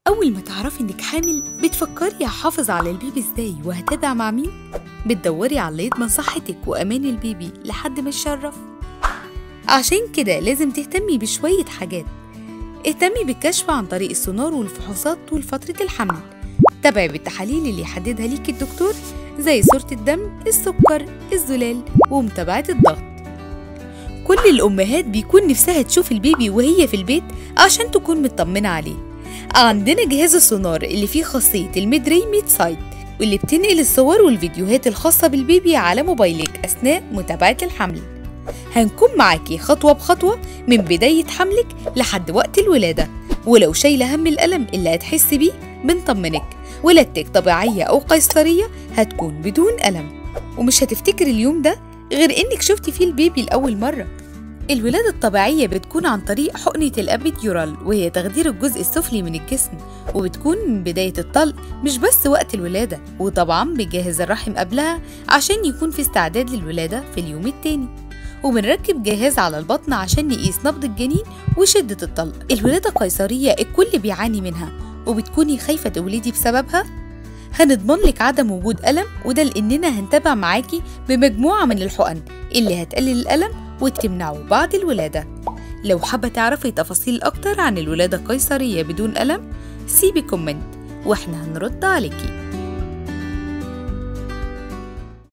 أول ما تعرفي إنك حامل بتفكري هحافظ على البيبي إزاي وهتابع مع مين؟ بتدوري على اللي يضمن صحتك وأمان البيبي لحد ما يشرف عشان كده لازم تهتمي بشوية حاجات اهتمي بالكشف عن طريق السونار والفحوصات طول فترة الحمل تابعي بالتحاليل اللي يحددها ليك الدكتور زي صورة الدم السكر الزلال ومتابعة الضغط كل الأمهات بيكون نفسها تشوف البيبي وهي في البيت عشان تكون مطمنة عليه عندنا جهاز السونار اللي فيه خاصية الميدري ميد سايت واللي بتنقل الصور والفيديوهات الخاصة بالبيبي على موبايلك أثناء متابعة الحمل هنكون معاكي خطوة بخطوة من بداية حملك لحد وقت الولادة ولو شايلة هم الألم اللي هتحسي بيه بنطمنك ولادتك طبيعية أو قيصرية هتكون بدون ألم ومش هتفتكر اليوم ده غير إنك شفتي فيه البيبي لأول مرة الولادة الطبيعية بتكون عن طريق حقنة الأبيديورال وهي تخدير الجزء السفلي من الجسم وبتكون من بداية الطلق مش بس وقت الولادة وطبعا بيجهز الرحم قبلها عشان يكون في استعداد للولادة في اليوم التاني وبنركب جهاز على البطن عشان نقيس نبض الجنين وشدة الطلق الولادة قيصرية الكل بيعاني منها وبتكوني خايفة تولدي بسببها هنضمن لك عدم وجود ألم وده لأننا هنتابع معاكي بمجموعة من الحقن اللي هتقلل الألم وتمنعه بعد الولادة لو حابة تعرفي تفاصيل أكتر عن الولادة القيصرية بدون ألم سيبي كومنت وإحنا هنرد عليكي